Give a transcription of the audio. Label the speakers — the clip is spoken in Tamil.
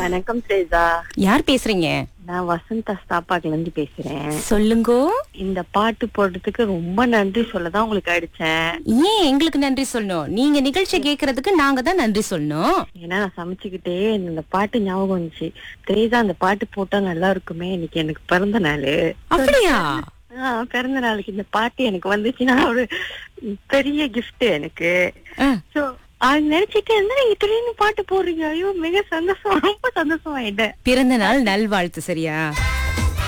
Speaker 1: வணக்கம் தேஜா
Speaker 2: யார் பேசுறீங்க
Speaker 1: நான் வசந்தா ஸ்தாப்பாக்குல இருந்து பேசுறேன்
Speaker 2: சொல்லுங்கோ
Speaker 1: இந்த பாட்டு போடுறதுக்கு ரொம்ப நன்றி சொல்லதான் உங்களுக்கு அடிச்சேன்
Speaker 2: ஏன் எங்களுக்கு நன்றி சொல்லணும் நீங்க நிகழ்ச்சி கேக்குறதுக்கு நாங்க தான் நன்றி சொல்லணும்
Speaker 1: ஏன்னா நான் சமைச்சுக்கிட்டே எனக்கு இந்த பாட்டு ஞாபகம் வந்துச்சு தேஜா அந்த பாட்டு போட்டா நல்லா இருக்குமே இன்னைக்கு எனக்கு பிறந்த நாள்
Speaker 2: அப்படியா
Speaker 1: ஆஹ் பிறந்த நாளுக்கு இந்த பாட்டு எனக்கு வந்துச்சுன்னா ஒரு பெரிய gift எனக்கு
Speaker 2: ஆ,
Speaker 1: சோ அது நினைச்சிட்டு இருந்தா நீங்க திடீர்னு பாட்டு போடுறீங்க ஐயோ மிக சந்தோஷம் ரொம்ப சந்தோஷம் ஆயிட்டேன்
Speaker 2: பிறந்த நாள் நல்வாழ்த்து சரியா